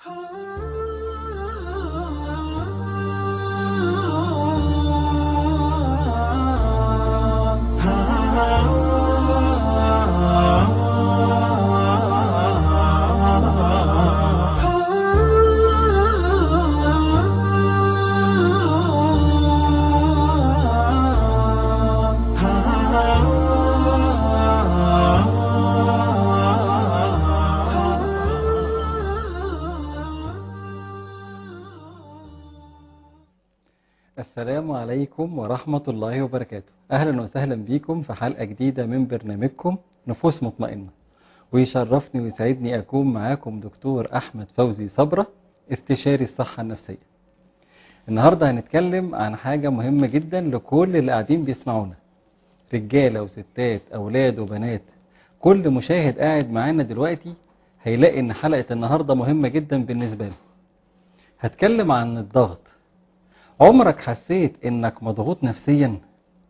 السلام عليكم ورحمة الله وبركاته أهلا وسهلا بكم في حلقة جديدة من برنامجكم نفوس مطمئنة ويشرفني ويسعدني أكون معاكم دكتور أحمد فوزي صبرة استشاري الصحة النفسية النهاردة هنتكلم عن حاجة مهمة جدا لكل اللي قاعدين بيسمعونا رجالة وستات أولاد وبنات كل مشاهد قاعد معانا دلوقتي هيلاقي ان حلقة النهاردة مهمة جدا بالنسبة له هتكلم عن الضغط عمرك حسيت انك مضغوط نفسيا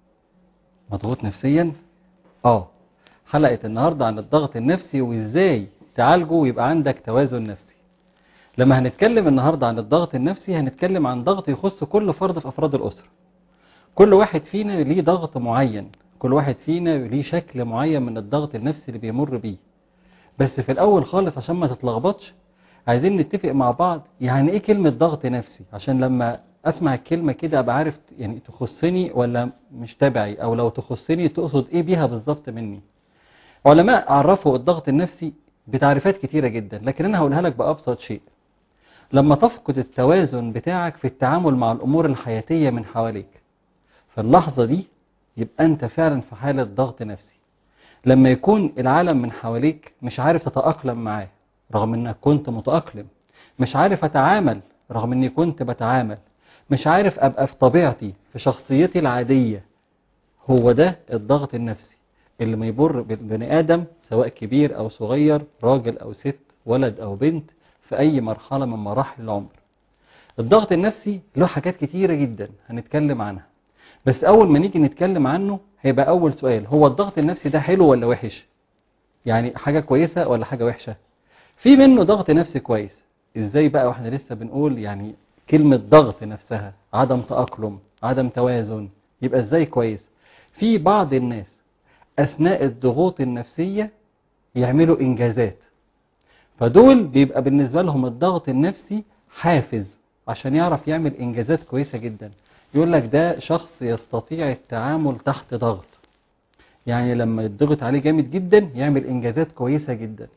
مضغوط نفسيا اه حلقة النهاردة عن الضغط النفسي وازاي تعالجه ويبقى عندك توازن نفسي لما هنتكلم النهاردة عن الضغط النفسي هنتكلم عن ضغط يخص كل فرد في افراد الاسرة كل واحد فينا ليه ضغط معين كل واحد فينا ليه شكل معين من الضغط النفسي اللي بيمر بيه بس في الاول خالص عشان ما تتلخبطش عايزين نتفق مع بعض يعني ايه كلمة ضغط نفسي عشان لما اسمع الكلمة كده ابقى عارف يعني تخصني ولا مش تبعي او لو تخصني تقصد ايه بيها بالظبط مني علماء عرفوا الضغط النفسي بتعريفات كتيرة جدا لكن انا هقولها لك بأبسط شيء لما تفقد التوازن بتاعك في التعامل مع الامور الحياتية من حواليك في اللحظة دي يبقى انت فعلا في حالة ضغط نفسي لما يكون العالم من حواليك مش عارف تتأقلم معاه رغم انك كنت متأقلم مش عارف اتعامل رغم اني كنت بتعامل مش عارف ابقى في طبيعتي في شخصيتي العادية هو ده الضغط النفسي اللي ما يبر بالبني ادم سواء كبير او صغير راجل او ست ولد او بنت في اي مرحلة من مراحل العمر الضغط النفسي له حاجات كتيرة جدا هنتكلم عنها بس اول ما نيجي نتكلم عنه هيبقى اول سؤال هو الضغط النفسي ده حلو ولا وحش يعني حاجة كويسة ولا حاجة وحشة في منه ضغط نفسي كويس ازاي بقى واحنا لسه بنقول يعني كلمة ضغط نفسها عدم تأقلم عدم توازن يبقى ازاي كويس في بعض الناس اثناء الضغوط النفسية يعملوا انجازات فدول بيبقى بالنسبة لهم الضغط النفسي حافز عشان يعرف يعمل انجازات كويسة جدا يقول لك ده شخص يستطيع التعامل تحت ضغط يعني لما يضغط عليه جامد جدا يعمل انجازات كويسة جدا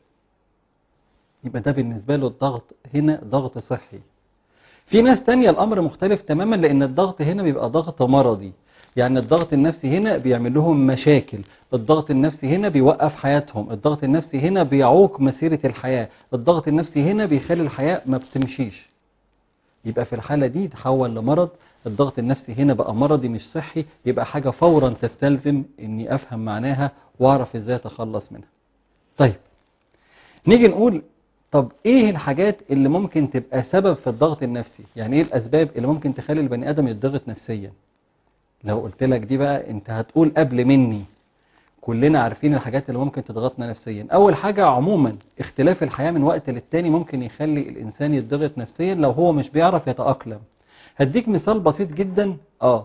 يبقى ده بالنسبة له الضغط هنا ضغط صحي في ناس تانية الأمر مختلف تماما لأن الضغط هنا بيبقى ضغط مرضي يعني الضغط النفسي هنا بيعمل لهم مشاكل الضغط النفسي هنا بيوقف حياتهم الضغط النفسي هنا بيعوق مسيرة الحياة الضغط النفسي هنا بيخلي الحياة ما بتمشيش يبقى في الحالة دي تحول لمرض الضغط النفسي هنا بقى مرضي مش صحي يبقى حاجة فورا تستلزم اني افهم معناها واعرف ازاي اتخلص منها طيب نيجي نقول طب ايه الحاجات اللي ممكن تبقى سبب في الضغط النفسي يعني ايه الاسباب اللي ممكن تخلي البني ادم يتضغط نفسيا لو قلت لك دي بقى انت هتقول قبل مني كلنا عارفين الحاجات اللي ممكن تضغطنا نفسيا اول حاجة عموما اختلاف الحياة من وقت للتاني ممكن يخلي الانسان يتضغط نفسيا لو هو مش بيعرف يتأقلم هديك مثال بسيط جدا اه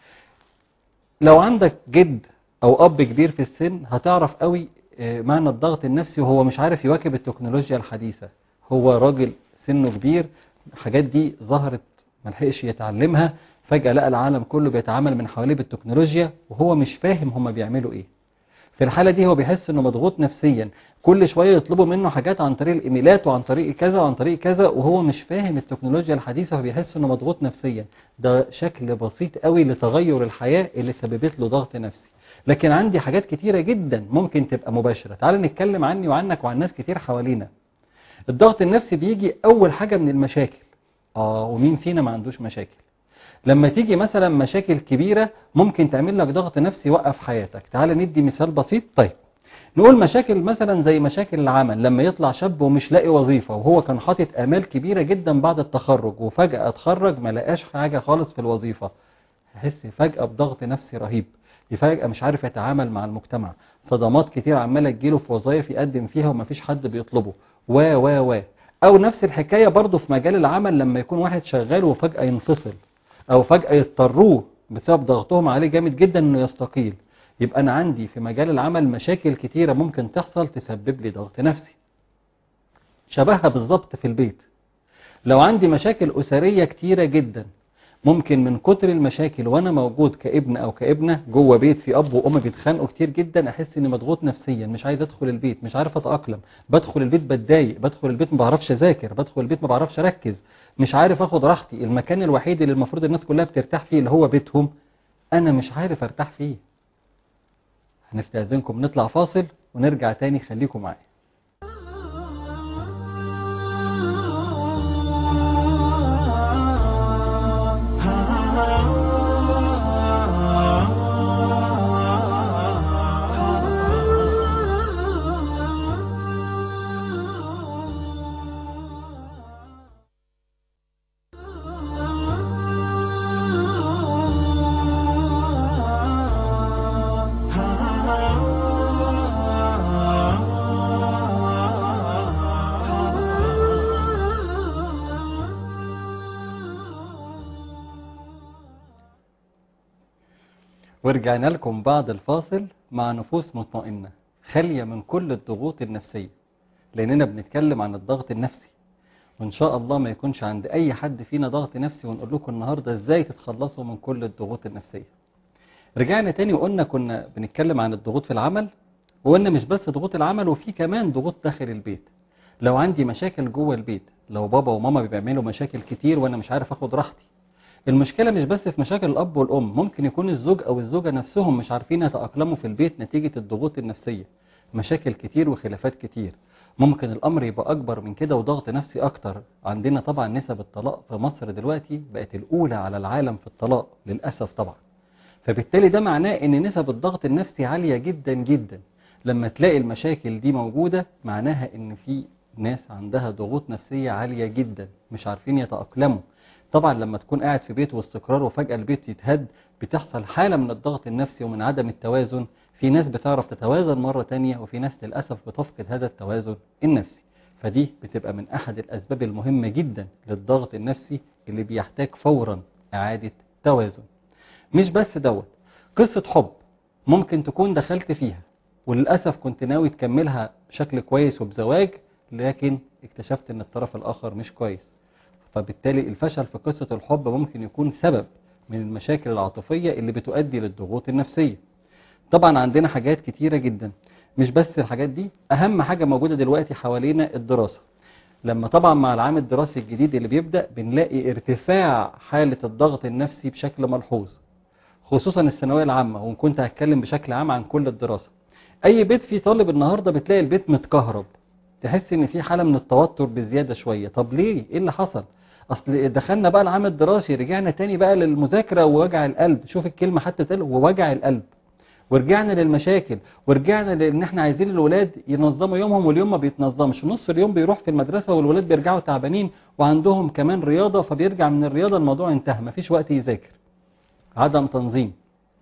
لو عندك جد او اب كبير في السن هتعرف قوي معنى الضغط النفسي وهو مش عارف يواكب التكنولوجيا الحديثة هو راجل سنه كبير الحاجات دي ظهرت ملحقش يتعلمها فجأة لقى العالم كله بيتعامل من حواليه بالتكنولوجيا وهو مش فاهم هما بيعملوا ايه في الحالة دي هو بيحس انه مضغوط نفسيا كل شوية يطلبوا منه حاجات عن طريق الايميلات وعن طريق كذا وعن طريق كذا وهو مش فاهم التكنولوجيا الحديثة فبيحس انه مضغوط نفسيا ده شكل بسيط قوي لتغير الحياة اللي سببت له ضغط نفسي لكن عندي حاجات كتيرة جدا ممكن تبقى مباشرة تعال نتكلم عني وعنك وعن ناس كتير حوالينا الضغط النفسي بيجي اول حاجة من المشاكل اه ومين فينا ما عندوش مشاكل لما تيجي مثلا مشاكل كبيرة ممكن تعمل لك ضغط نفسي يوقف حياتك تعال ندي مثال بسيط طيب نقول مشاكل مثلا زي مشاكل العمل لما يطلع شاب ومش لاقي وظيفة وهو كان حاطط آمال كبيرة جدا بعد التخرج وفجأة اتخرج ما لقاش حاجة خالص في الوظيفة هحس فجأة بضغط نفسي رهيب فجأة مش عارف يتعامل مع المجتمع صدمات كتير عمالة تجيله في وظائف يقدم فيها ومفيش حد بيطلبه و و و او نفس الحكاية برضو في مجال العمل لما يكون واحد شغال وفجأة ينفصل او فجأة يضطروه بسبب ضغطهم عليه جامد جدا انه يستقيل يبقى انا عندي في مجال العمل مشاكل كتيرة ممكن تحصل تسبب لي ضغط نفسي شبهها بالظبط في البيت لو عندي مشاكل أسرية كتيرة جدا ممكن من كتر المشاكل وانا موجود كابن او كابنة جوه بيت في اب وام بيتخانقوا كتير جدا احس اني مضغوط نفسيا مش عايز ادخل البيت مش عارف اتاقلم بدخل البيت بتضايق بدخل البيت ما بعرفش اذاكر بدخل البيت ما بعرفش اركز مش عارف اخد راحتي المكان الوحيد اللي المفروض الناس كلها بترتاح فيه اللي هو بيتهم انا مش عارف ارتاح فيه هنستأذنكم نطلع فاصل ونرجع تاني خليكم معايا ورجعنا لكم بعد الفاصل مع نفوس مطمئنة خالية من كل الضغوط النفسية لأننا بنتكلم عن الضغط النفسي وإن شاء الله ما يكونش عند أي حد فينا ضغط نفسي ونقول لكم النهاردة إزاي تتخلصوا من كل الضغوط النفسية رجعنا تاني وقلنا كنا بنتكلم عن الضغوط في العمل وقلنا مش بس ضغوط العمل وفي كمان ضغوط داخل البيت لو عندي مشاكل جوه البيت لو بابا وماما بيعملوا مشاكل كتير وأنا مش عارف أخد راحتي المشكلة مش بس في مشاكل الأب والأم ممكن يكون الزوج أو الزوجة نفسهم مش عارفين يتأقلموا في البيت نتيجة الضغوط النفسية مشاكل كتير وخلافات كتير ممكن الأمر يبقى أكبر من كده وضغط نفسي أكتر عندنا طبعا نسب الطلاق في مصر دلوقتي بقت الأولى على العالم في الطلاق للأسف طبعا فبالتالي ده معناه ان نسب الضغط النفسي عالية جدا جدا لما تلاقي المشاكل دي موجودة معناها ان في ناس عندها ضغوط نفسية عالية جدا مش عارفين يتأقلموا طبعا لما تكون قاعد في بيت واستقرار وفجأة البيت يتهد بتحصل حالة من الضغط النفسي ومن عدم التوازن في ناس بتعرف تتوازن مرة تانية وفي ناس للأسف بتفقد هذا التوازن النفسي فدي بتبقى من أحد الأسباب المهمة جدا للضغط النفسي اللي بيحتاج فورا إعادة توازن مش بس دوت قصة حب ممكن تكون دخلت فيها وللأسف كنت ناوي تكملها بشكل كويس وبزواج لكن اكتشفت ان الطرف الآخر مش كويس فبالتالي الفشل في قصة الحب ممكن يكون سبب من المشاكل العاطفية اللي بتؤدي للضغوط النفسية طبعا عندنا حاجات كتيرة جدا مش بس الحاجات دي أهم حاجة موجودة دلوقتي حوالينا الدراسة لما طبعا مع العام الدراسي الجديد اللي بيبدأ بنلاقي ارتفاع حالة الضغط النفسي بشكل ملحوظ خصوصا الثانوية العامة وإن كنت هتكلم بشكل عام عن كل الدراسة أي بيت فيه طالب النهاردة بتلاقي البيت متكهرب تحس إن في حالة من التوتر بزيادة شوية طب ليه؟ إيه اللي حصل؟ أصل دخلنا بقى العام الدراسي رجعنا تاني بقى للمذاكرة ووجع القلب شوف الكلمة حتى تقول ووجع القلب ورجعنا للمشاكل ورجعنا لان احنا عايزين الولاد ينظموا يومهم واليوم ما بيتنظمش نص اليوم بيروح في المدرسة والولاد بيرجعوا تعبانين وعندهم كمان رياضة فبيرجع من الرياضة الموضوع انتهى مفيش وقت يذاكر عدم تنظيم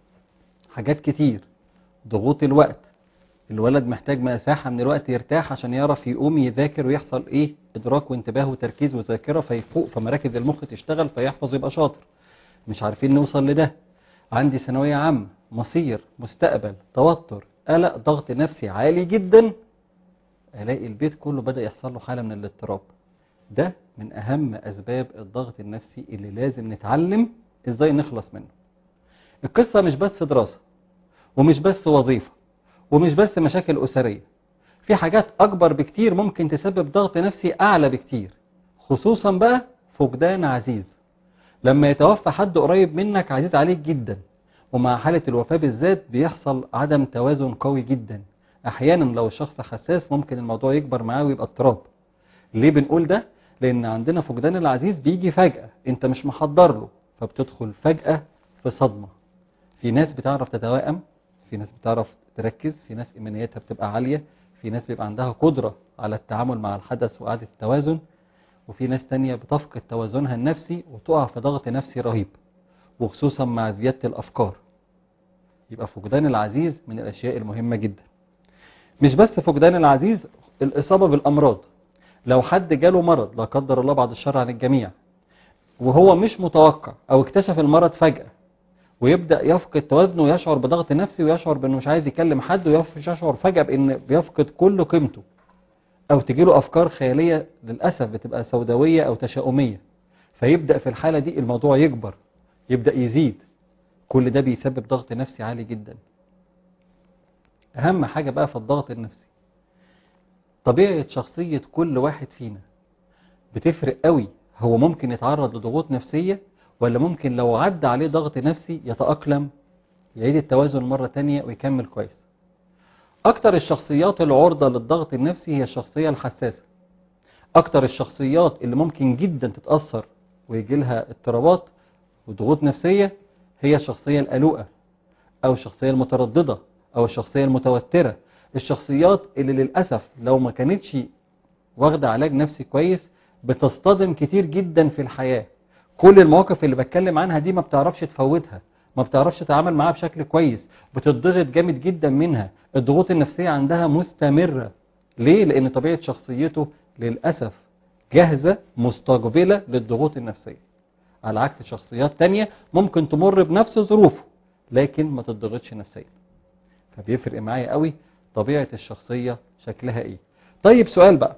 حاجات كتير ضغوط الوقت الولد محتاج مساحة من الوقت يرتاح عشان يعرف يقوم يذاكر ويحصل ايه ادراك وانتباه وتركيز وذاكرة فيفوق فمراكز المخ تشتغل فيحفظ يبقى شاطر مش عارفين نوصل لده عندي ثانوية عامة مصير مستقبل توتر قلق ضغط نفسي عالي جدا الاقي البيت كله بدأ يحصل له حالة من الاضطراب ده من اهم اسباب الضغط النفسي اللي لازم نتعلم ازاي نخلص منه القصة مش بس دراسة ومش بس وظيفة ومش بس مشاكل أسرية في حاجات أكبر بكتير ممكن تسبب ضغط نفسي أعلى بكتير خصوصا بقى فقدان عزيز لما يتوفى حد قريب منك عزيز عليك جدا ومع حالة الوفاة بالذات بيحصل عدم توازن قوي جدا أحيانا لو الشخص حساس ممكن الموضوع يكبر معاه ويبقى اضطراب ليه بنقول ده؟ لأن عندنا فقدان العزيز بيجي فجأة أنت مش محضر له فبتدخل فجأة في صدمة في ناس بتعرف تتوائم في ناس بتعرف تركز في ناس إيمانياتها بتبقى عالية في ناس بيبقى عندها قدرة على التعامل مع الحدث وإعادة التوازن وفي ناس تانية بتفقد توازنها النفسي وتقع في ضغط نفسي رهيب وخصوصا مع زيادة الأفكار يبقى فقدان العزيز من الأشياء المهمة جدا مش بس فقدان العزيز الإصابة بالأمراض لو حد جاله مرض لا قدر الله بعد الشر عن الجميع وهو مش متوقع او اكتشف المرض فجأة ويبدأ يفقد توازنه ويشعر بضغط نفسي ويشعر بانه مش عايز يكلم حد ويشعر فجأة بان بيفقد كل قيمته او تجيله افكار خيالية للأسف بتبقى سوداوية او تشاؤمية فيبدأ في الحالة دي الموضوع يكبر يبدأ يزيد كل ده بيسبب ضغط نفسي عالي جدا اهم حاجة بقى في الضغط النفسي طبيعة شخصية كل واحد فينا بتفرق قوي هو ممكن يتعرض لضغوط نفسية ولا ممكن لو عدى عليه ضغط نفسي يتأقلم يعيد التوازن مرة تانية ويكمل كويس أكتر الشخصيات العرضة للضغط النفسي هي الشخصية الحساسة أكتر الشخصيات اللي ممكن جدا تتأثر ويجي لها اضطرابات وضغوط نفسية هي الشخصية القلوقة أو الشخصية المترددة أو الشخصية المتوترة الشخصيات اللي للأسف لو ما كانتش واخدة علاج نفسي كويس بتصطدم كتير جدا في الحياة كل المواقف اللي بتكلم عنها دي ما بتعرفش تفوتها ما بتعرفش تتعامل معاها بشكل كويس بتضغط جامد جدا منها الضغوط النفسية عندها مستمرة ليه؟ لأن طبيعة شخصيته للأسف جاهزة مستقبلة للضغوط النفسية على عكس شخصيات تانية ممكن تمر بنفس ظروفه لكن ما تضغطش نفسيا فبيفرق معايا قوي طبيعة الشخصية شكلها ايه طيب سؤال بقى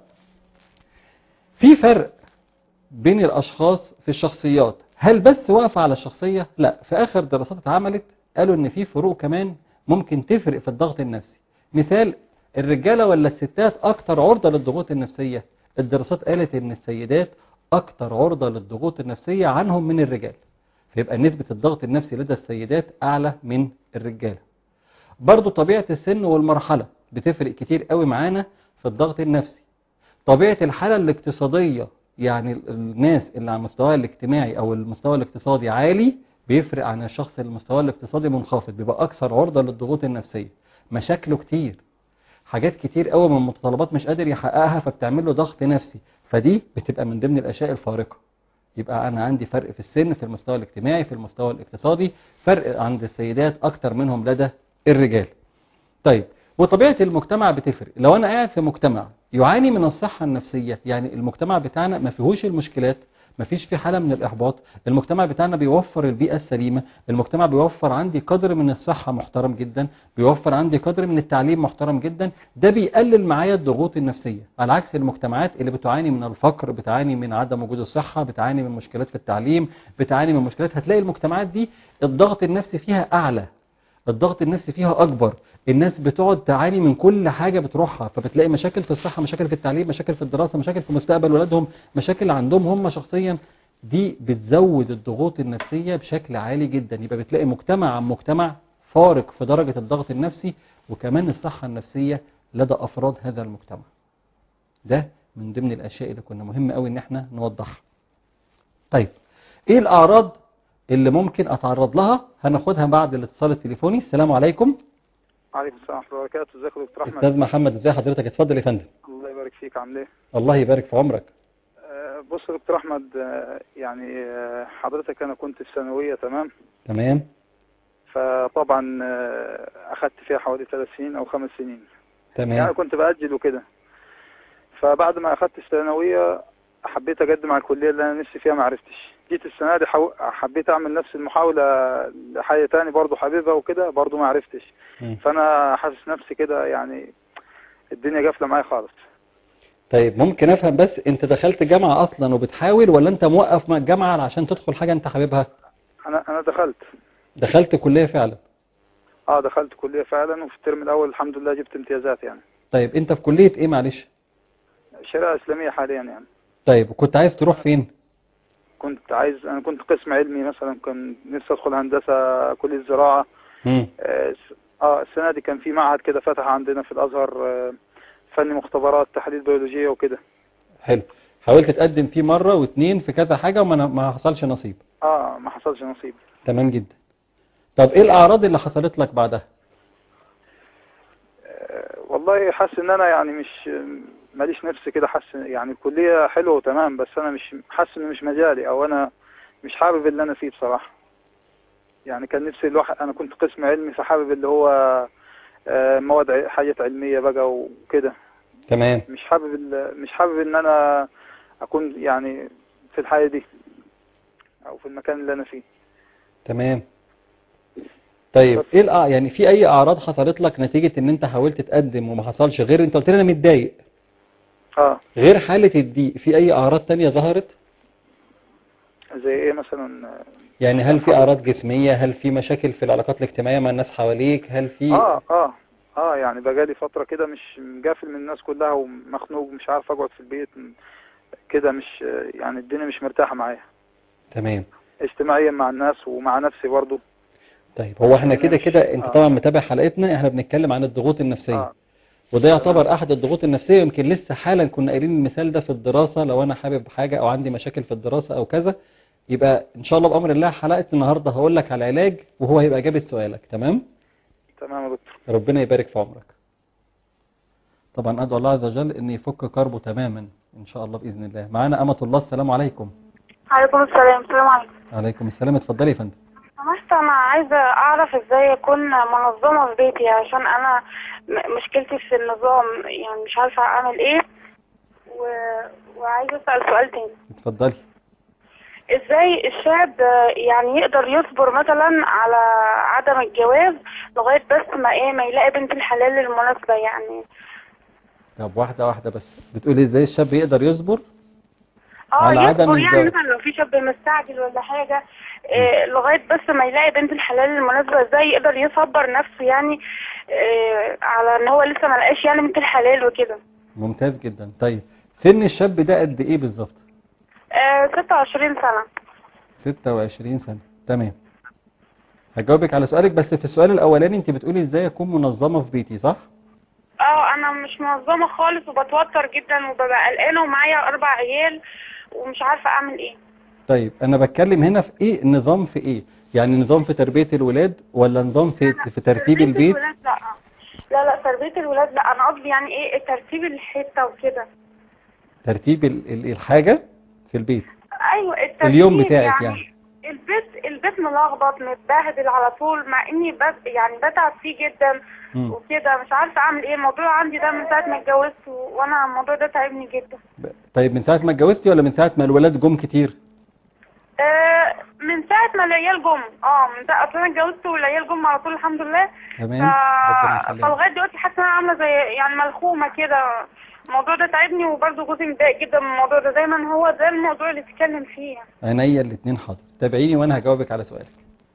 في فرق بين الاشخاص في الشخصيات هل بس واقفة على الشخصية لا في اخر دراسات اتعملت قالوا ان في فروق كمان ممكن تفرق في الضغط النفسي مثال الرجالة ولا الستات اكتر عرضة للضغوط النفسية الدراسات قالت ان السيدات اكتر عرضة للضغوط النفسية عنهم من الرجال فيبقى نسبة الضغط النفسي لدى السيدات اعلى من الرجال برضو طبيعة السن والمرحلة بتفرق كتير قوي معانا في الضغط النفسي طبيعة الحالة الاقتصادية يعني الناس اللي على المستوى الاجتماعي او المستوى الاقتصادي عالي بيفرق عن الشخص اللي المستوى الاقتصادي منخفض بيبقى اكثر عرضة للضغوط النفسية مشاكله كتير حاجات كتير قوي من المتطلبات مش قادر يحققها فبتعمل له ضغط نفسي فدي بتبقى من ضمن الاشياء الفارقة يبقى انا عندي فرق في السن في المستوى الاجتماعي في المستوى الاقتصادي فرق عند السيدات اكتر منهم لدى الرجال طيب وطبيعة المجتمع بتفرق لو أنا قاعد في مجتمع يعاني من الصحة النفسية يعني المجتمع بتاعنا ما فيهوش المشكلات ما فيش في حالة من الإحباط المجتمع بتاعنا بيوفر البيئة السليمة المجتمع بيوفر عندي قدر من الصحة محترم جدا بيوفر عندي قدر من التعليم محترم جدا ده بيقلل معايا الضغوط النفسية على عكس المجتمعات اللي بتعاني من الفقر بتعاني من عدم وجود الصحة بتعاني من مشكلات في التعليم بتعاني من مشكلات هتلاقي المجتمعات دي الضغط النفسي فيها أعلى الضغط النفسي فيها أكبر الناس بتقعد تعاني من كل حاجة بتروحها فبتلاقي مشاكل في الصحة مشاكل في التعليم مشاكل في الدراسة مشاكل في مستقبل ولادهم مشاكل عندهم هم شخصيا دي بتزود الضغوط النفسية بشكل عالي جدا يبقى بتلاقي مجتمع عن مجتمع فارق في درجة الضغط النفسي وكمان الصحة النفسية لدى أفراد هذا المجتمع ده من ضمن الأشياء اللي كنا مهم قوي إن احنا نوضحها طيب إيه الأعراض اللي ممكن أتعرض لها هناخدها بعد الاتصال التليفوني السلام عليكم عليكم السلام ورحمة الله وبركاته ازيك يا دكتور احمد أستاذ محمد ازي حضرتك اتفضل يا فندم الله يبارك فيك عامل ايه الله يبارك في عمرك آه، بص يا دكتور احمد آه، يعني آه، حضرتك انا كنت في ثانوية تمام تمام فطبعا آه، اخدت فيها حوالي ثلاث سنين او خمس سنين يعني تمام كنت بأجل وكده فبعد ما اخدت الثانوية حبيت اقدم على الكلية اللي انا نفسي فيها ما عرفتش جيت السنة دي حو... حبيت اعمل نفس المحاولة لحاجة تاني برضو حبيبها وكده برضو ما عرفتش مم. فانا حاسس نفسي كده يعني الدنيا قافلة معايا خالص طيب ممكن افهم بس انت دخلت جامعة اصلا وبتحاول ولا انت موقف مع الجامعة عشان تدخل حاجة انت حاببها انا انا دخلت دخلت كلية فعلا اه دخلت كلية فعلا وفي الترم الاول الحمد لله جبت امتيازات يعني طيب انت في كلية ايه معلش شريعة اسلامية حاليا يعني طيب كنت عايز تروح فين كنت عايز انا كنت قسم علمي مثلا كان نفسي ادخل هندسة كلية زراعة مم. اه س- آه، السنة دي كان في معهد كده فتح عندنا في الازهر آه، فني مختبرات تحليل بيولوجية وكده حلو حاولت تقدم فيه مرة واتنين في كذا حاجة وما ما حصلش نصيب اه ما حصلش نصيب تمام جدا طب ايه الاعراض اللي حصلت لك بعدها آه، والله حاسس ان انا يعني مش ماليش نفس كده حاسس يعني الكلية حلوة وتمام بس انا مش حاسس انه مش مجالي او انا مش حابب اللي انا فيه بصراحة يعني كان نفسي الواحد انا كنت قسم علمي فحابب اللي هو آه، مواد ع- حاجات علمية بقى وكده تمام مش حابب ال- مش حابب ان انا اكون يعني في الحياة دي او في المكان اللي انا فيه تمام طيب بس. ايه الأع... يعني في اي اعراض حصلت لك نتيجة ان انت حاولت تقدم وما حصلش غير انت قلت لي انا متضايق اه غير حالة الضيق في اي اعراض تانية ظهرت زي ايه مثلا يعني هل في اعراض جسمية هل في مشاكل في العلاقات الاجتماعية مع الناس حواليك هل في اه اه اه يعني بقالي فترة كده مش مقافل من الناس كلها ومخنوق مش عارف اقعد في البيت كده مش يعني الدنيا مش مرتاحة معايا تمام اجتماعيا مع الناس ومع نفسي برضو طيب هو احنا كده مش- كده انت آه. طبعا متابع حلقتنا احنا بنتكلم عن الضغوط النفسية اه وده يعتبر احد الضغوط النفسية يمكن لسه حالا كنا قايلين المثال ده في الدراسة لو انا حابب حاجة او عندي مشاكل في الدراسة او كذا يبقى ان شاء الله بأمر الله حلقة النهاردة هقول لك على العلاج وهو هيبقى اجابة سؤالك تمام تمام يا دكتور ربنا يبارك في عمرك طبعا ادعو الله عز وجل ان يفك كربه تماما ان شاء الله باذن الله معانا امة الله السلام عليكم عليكم السلام السلام عليكم عليكم السلام اتفضلي يا فندم سمحت انا عايزه اعرف ازاي اكون منظمه في بيتي عشان انا م- مشكلتي في النظام يعني مش عارفه اعمل ايه و... وعايزه اسال سؤال تاني اتفضلي ازاي الشاب آه، يعني يقدر يصبر مثلا على عدم الجواز لغايه بس ما ايه ما يلاقي بنت الحلال المناسبه يعني طب واحدة واحدة بس بتقولي ازاي الشاب يقدر يصبر اه على عدم يصبر يعني الجواز. مثلا لو في شاب مستعجل ولا حاجه إيه لغايه بس ما يلاقي بنت الحلال المناسبه ازاي يقدر يصبر نفسه يعني إيه على ان هو لسه ما لقاش يعني بنت الحلال وكده ممتاز جدا طيب سن الشاب ده قد ايه بالظبط آه 26 سنه 26 سنة تمام هجاوبك على سؤالك بس في السؤال الاولاني انت بتقولي ازاي اكون منظمة في بيتي صح اه انا مش منظمه خالص وبتوتر جدا وببقى قلقانه ومعايا اربع عيال ومش عارفه اعمل ايه طيب انا بتكلم هنا في ايه نظام في ايه يعني نظام في تربية الولاد ولا نظام في في ترتيب تربية البيت الولاد لا لا لا تربيه الولاد لا انا قصدي يعني ايه ترتيب الحته وكده ترتيب ال- ال- الحاجة في البيت ايوه الترتيب اليوم بتاعك يعني. البيت البيت ملخبط متبهدل على طول مع اني بس يعني بتعب فيه جدا مم. وكده مش عارفه اعمل ايه الموضوع عندي ده من ساعه ما اتجوزت و- وانا الموضوع ده تعبني جدا ب- طيب من ساعة ما اتجوزتي ولا من ساعة ما الولاد جم كتير آه من ساعه ما العيال جم اه من ساعه اصل انا اتجوزت والعيال جم على طول الحمد لله تمام ف... ربنا يخليك فلغايه دلوقتي حاسه ان انا عامله زي يعني ملخومه كده الموضوع ده تعبني وبرضه جوزي متضايق جدا من الموضوع ده دايما هو ده الموضوع اللي بيتكلم فيه عينيا الاتنين حاضر تابعيني وانا هجاوبك على سؤالك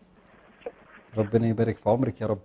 ربنا يبارك في عمرك يا رب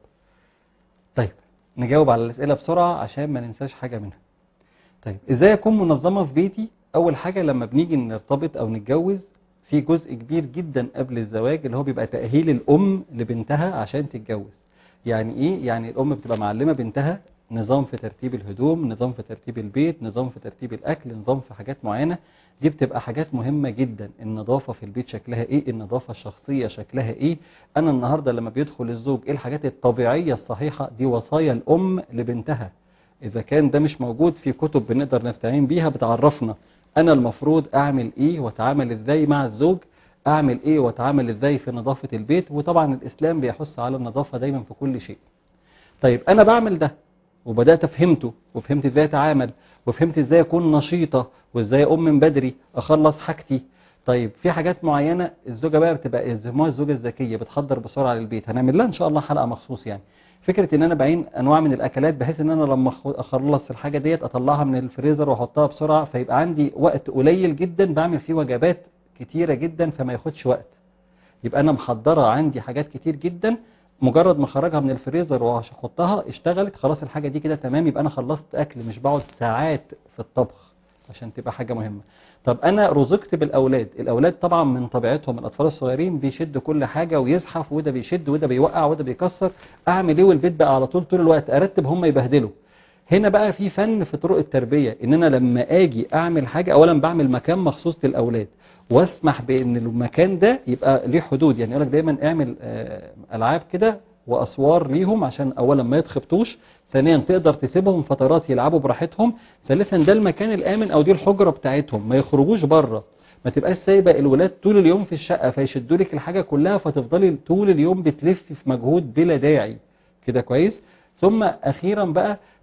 طيب نجاوب على الاسئله بسرعه عشان ما ننساش حاجه منها طيب ازاي اكون منظمه في بيتي اول حاجه لما بنيجي نرتبط او نتجوز في جزء كبير جدا قبل الزواج اللي هو بيبقى تاهيل الام لبنتها عشان تتجوز يعني ايه يعني الام بتبقى معلمه بنتها نظام في ترتيب الهدوم نظام في ترتيب البيت نظام في ترتيب الاكل نظام في حاجات معينه دي بتبقى حاجات مهمة جدا النظافة في البيت شكلها ايه النظافة الشخصية شكلها ايه انا النهاردة لما بيدخل الزوج ايه الحاجات الطبيعية الصحيحة دي وصايا الام لبنتها اذا كان ده مش موجود في كتب بنقدر نستعين بيها بتعرفنا انا المفروض اعمل ايه واتعامل ازاي مع الزوج اعمل ايه واتعامل ازاي في نظافة البيت وطبعا الاسلام بيحث على النظافة دايما في كل شيء طيب انا بعمل ده وبدأت فهمته وفهمت ازاي اتعامل وفهمت ازاي اكون نشيطة وازاي اقوم من بدري اخلص حاجتي طيب في حاجات معينة الزوجة بقى بتبقى يسموها الزوجة الذكية بتحضر بسرعة للبيت هنعمل لها ان شاء الله حلقة مخصوص يعني فكرة ان انا بعين انواع من الاكلات بحيث ان انا لما أخ- اخلص الحاجة ديت اطلعها من الفريزر واحطها بسرعة فيبقى عندي وقت قليل جدا بعمل فيه وجبات كتيرة جدا فما ياخدش وقت يبقى انا محضرة عندي حاجات كتير جدا مجرد ما خرجها من الفريزر واحطها اشتغلت خلاص الحاجة دي كده تمام يبقى انا خلصت اكل مش بقعد ساعات في الطبخ عشان تبقى حاجة مهمة طب انا رزقت بالاولاد الاولاد طبعا من طبيعتهم الاطفال الصغيرين بيشد كل حاجة ويزحف وده بيشد وده بيوقع وده بيكسر اعمل ايه والبيت بقى على طول طول الوقت ارتب هم يبهدلوا هنا بقى في فن في طرق التربية ان انا لما اجي اعمل حاجة اولا بعمل مكان مخصوص للاولاد واسمح بان المكان ده يبقى ليه حدود يعني يقول لك دايما اعمل آه، العاب كده واسوار ليهم عشان اولا ما يتخبطوش ثانيا تقدر تسيبهم فترات يلعبوا براحتهم ثالثا ده المكان الامن او دي الحجرة بتاعتهم ما يخرجوش بره ما تبقاش سايبه الولاد طول اليوم في الشقة فيشدوا لك الحاجة كلها فتفضلي طول اليوم بتلفي في مجهود بلا داعي كده كويس ثم اخيرا بقى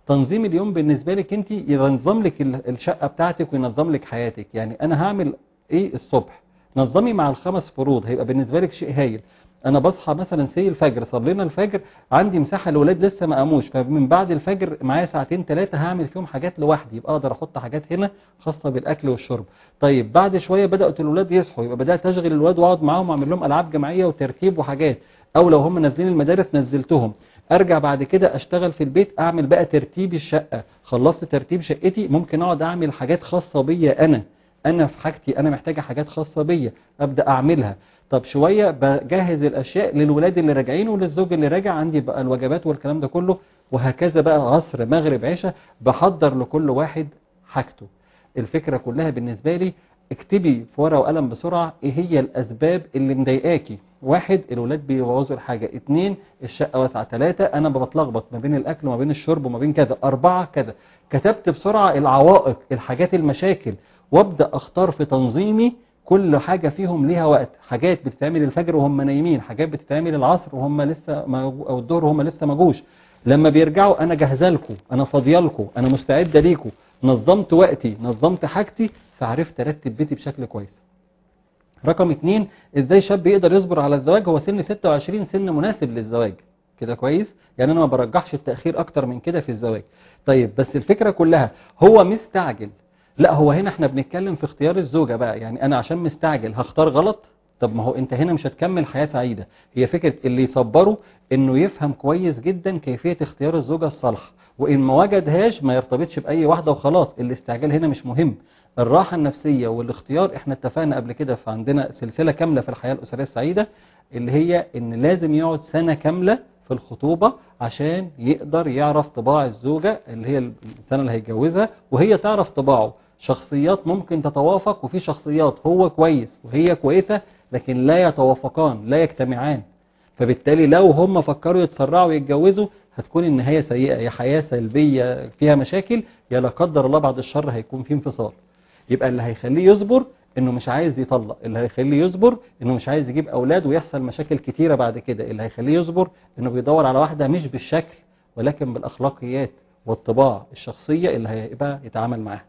تنظيم اليوم بالنسبه لك انت ينظم لك ال- الشقه بتاعتك وينظم لك حياتك يعني انا هعمل ايه الصبح نظمي مع الخمس فروض هيبقى بالنسبه لك شيء هايل انا بصحى مثلا سي الفجر صلينا الفجر عندي مساحه الاولاد لسه ما قاموش فمن بعد الفجر معايا ساعتين ثلاثه هعمل فيهم حاجات لوحدي يبقى اقدر احط حاجات هنا خاصه بالاكل والشرب طيب بعد شويه بدات الاولاد يصحوا يبقى بدات اشغل الولاد واقعد معاهم واعمل لهم العاب جماعيه وترتيب وحاجات او لو هم نازلين المدارس نزلتهم ارجع بعد كده اشتغل في البيت اعمل بقى ترتيب الشقه خلصت ترتيب شقتي ممكن اقعد اعمل حاجات خاصه بيا انا انا في حاجتي انا محتاجه حاجات خاصه بيا ابدا اعملها طب شويه بجهز الاشياء للولاد اللي راجعين وللزوج اللي راجع عندي بقى الوجبات والكلام ده كله وهكذا بقى عصر مغرب عشاء بحضر لكل واحد حاجته الفكره كلها بالنسبه لي اكتبي في ورقه وقلم بسرعه ايه هي الاسباب اللي مضايقاكي واحد الولاد بيبوظوا الحاجه اتنين الشقه واسعه ثلاثه انا بتلخبط ما بين الاكل وما بين الشرب وما بين كذا اربعه كذا كتبت بسرعه العوائق الحاجات المشاكل وابدا اختار في تنظيمي كل حاجة فيهم ليها وقت حاجات بتتعمل الفجر وهم نايمين حاجات بتتعمل العصر وهم لسه ما او الظهر وهم لسه ما جوش لما بيرجعوا انا جاهزه لكم انا فاضيه لكم انا مستعده ليكم نظمت وقتي نظمت حاجتي فعرفت ارتب بيتي بشكل كويس رقم اتنين ازاي شاب يقدر يصبر على الزواج هو سن 26 سن مناسب للزواج كده كويس يعني انا ما برجحش التأخير اكتر من كده في الزواج طيب بس الفكرة كلها هو مستعجل لا هو هنا احنا بنتكلم في اختيار الزوجة بقى يعني انا عشان مستعجل هختار غلط طب ما هو انت هنا مش هتكمل حياة سعيدة هي فكرة اللي يصبره انه يفهم كويس جدا كيفية اختيار الزوجة الصالحة وان ما وجدهاش ما يرتبطش باي واحدة وخلاص الاستعجال هنا مش مهم الراحة النفسية والاختيار احنا اتفقنا قبل كده فعندنا سلسلة كاملة في الحياة الأسرية السعيدة اللي هي ان لازم يقعد سنة كاملة في الخطوبة عشان يقدر يعرف طباع الزوجة اللي هي السنة اللي هيتجوزها وهي تعرف طباعه شخصيات ممكن تتوافق وفي شخصيات هو كويس وهي كويسة لكن لا يتوافقان لا يجتمعان فبالتالي لو هم فكروا يتسرعوا ويتجوزوا هتكون النهاية سيئة يا حياة سلبية فيها مشاكل يا لا قدر الله بعد الشر هيكون في انفصال يبقى اللي هيخليه يصبر انه مش عايز يطلق اللي هيخليه يصبر انه مش عايز يجيب اولاد ويحصل مشاكل كتيرة بعد كده اللي هيخليه يصبر انه بيدور على واحدة مش بالشكل ولكن بالاخلاقيات والطباع الشخصية اللي هيبقى يتعامل معاها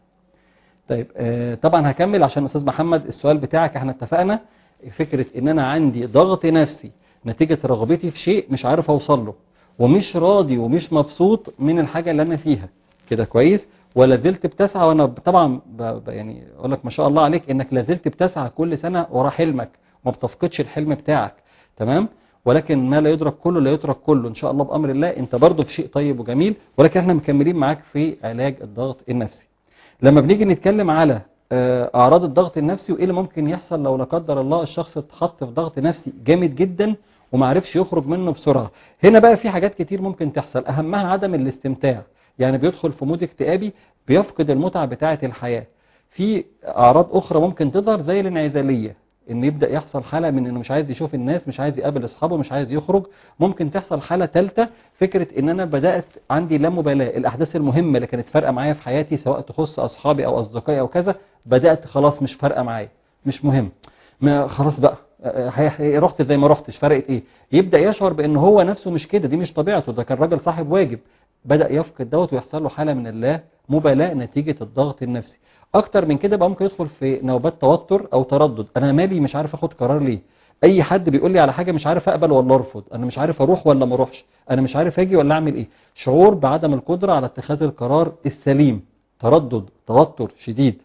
طيب آه طبعا هكمل عشان استاذ محمد السؤال بتاعك احنا اتفقنا فكرة ان انا عندي ضغط نفسي نتيجة رغبتي في شيء مش عارف اوصل له ومش راضي ومش مبسوط من الحاجة اللي انا فيها كده كويس ولا زلت بتسعى وانا طبعا ب... ب... يعني اقول لك ما شاء الله عليك انك لا زلت بتسعى كل سنة ورا حلمك وما بتفقدش الحلم بتاعك تمام ولكن ما لا يدرك كله لا يترك كله ان شاء الله بامر الله انت برضه في شيء طيب وجميل ولكن احنا مكملين معاك في علاج الضغط النفسي لما بنيجي نتكلم على اعراض الضغط النفسي وايه اللي ممكن يحصل لو لا قدر الله الشخص اتحط في ضغط نفسي جامد جدا وما عرفش يخرج منه بسرعه هنا بقى في حاجات كتير ممكن تحصل اهمها عدم الاستمتاع يعني بيدخل في مود اكتئابي بيفقد المتعه بتاعه الحياه في اعراض اخرى ممكن تظهر زي الانعزاليه ان يبدا يحصل حاله من انه مش عايز يشوف الناس مش عايز يقابل اصحابه مش عايز يخرج ممكن تحصل حاله ثالثه فكره ان انا بدات عندي لا مبالاه الاحداث المهمه اللي كانت فارقه معايا في حياتي سواء تخص اصحابي او اصدقائي او كذا بدات خلاص مش فارقه معايا مش مهم ما خلاص بقى رحت زي ما رحتش فرقت ايه يبدا يشعر بان هو نفسه مش كده دي مش طبيعته ده كان راجل صاحب واجب بدا يفقد دوت ويحصل له حاله من اللا مبالاه نتيجه الضغط النفسي اكتر من كده بقى ممكن يدخل في نوبات توتر او تردد انا مالي مش عارف اخد قرار ليه اي حد بيقول لي على حاجه مش عارف اقبل ولا ارفض انا مش عارف اروح ولا ما اروحش انا مش عارف اجي ولا اعمل ايه شعور بعدم القدره على اتخاذ القرار السليم تردد توتر شديد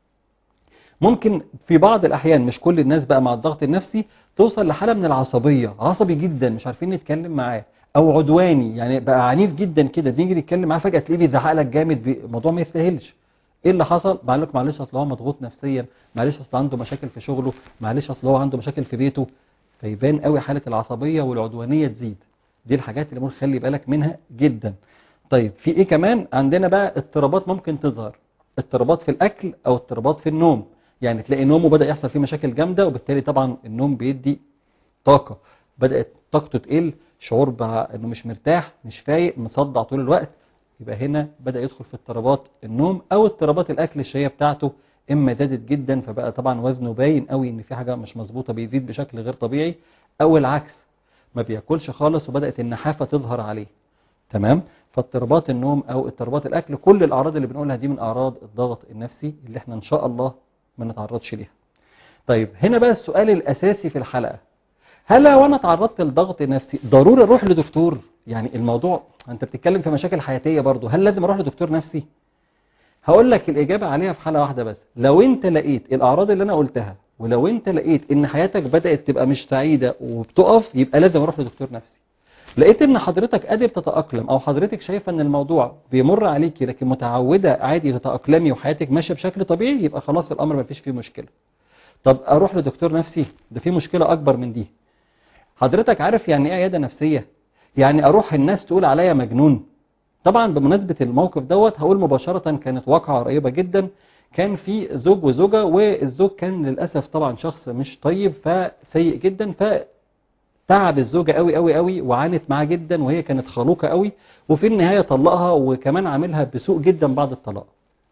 ممكن في بعض الاحيان مش كل الناس بقى مع الضغط النفسي توصل لحاله من العصبيه عصبي جدا مش عارفين نتكلم معاه او عدواني يعني بقى عنيف جدا كده نيجي نتكلم معاه فجاه تلاقيه بيزعق لك جامد الموضوع ما يستاهلش ايه اللي حصل بقول لك معلش اصل هو مضغوط نفسيا معلش اصل عنده مشاكل في شغله معلش اصل هو عنده مشاكل في بيته فيبان قوي حاله العصبيه والعدوانيه تزيد دي الحاجات اللي ممكن خلي بالك منها جدا طيب في ايه كمان عندنا بقى اضطرابات ممكن تظهر اضطرابات في الاكل او اضطرابات في النوم يعني تلاقي نومه بدا يحصل فيه مشاكل جامده وبالتالي طبعا النوم بيدي طاقه بدات طاقته تقل شعور بقى انه مش مرتاح مش فايق مصدع طول الوقت يبقى هنا بدأ يدخل في اضطرابات النوم او اضطرابات الاكل الشهيه بتاعته اما زادت جدا فبقى طبعا وزنه باين قوي ان في حاجه مش مظبوطه بيزيد بشكل غير طبيعي او العكس ما بياكلش خالص وبدات النحافه تظهر عليه تمام فاضطرابات النوم او اضطرابات الاكل كل الاعراض اللي بنقولها دي من اعراض الضغط النفسي اللي احنا ان شاء الله ما نتعرضش ليها طيب هنا بقى السؤال الاساسي في الحلقه هل لو انا تعرضت لضغط نفسي ضروري اروح لدكتور يعني الموضوع انت بتتكلم في مشاكل حياتيه برضو هل لازم اروح لدكتور نفسي هقول لك الاجابه عليها في حاله واحده بس لو انت لقيت الاعراض اللي انا قلتها ولو انت لقيت ان حياتك بدات تبقى مش سعيده وبتقف يبقى لازم اروح لدكتور نفسي لقيت ان حضرتك قادر تتاقلم او حضرتك شايفه ان الموضوع بيمر عليكي لكن متعوده عادي تتاقلمي وحياتك ماشيه بشكل طبيعي يبقى خلاص الامر ما فيش فيه مشكله طب اروح لدكتور نفسي ده في مشكله اكبر من دي حضرتك عارف يعني ايه عياده نفسيه يعني اروح الناس تقول عليا مجنون طبعا بمناسبه الموقف دوت هقول مباشره كانت واقعه قريبه جدا كان في زوج وزوجه والزوج كان للاسف طبعا شخص مش طيب فسيء جدا فتعب الزوجه قوي قوي قوي وعانت معاه جدا وهي كانت خلوقه قوي وفي النهايه طلقها وكمان عاملها بسوء جدا بعد الطلاق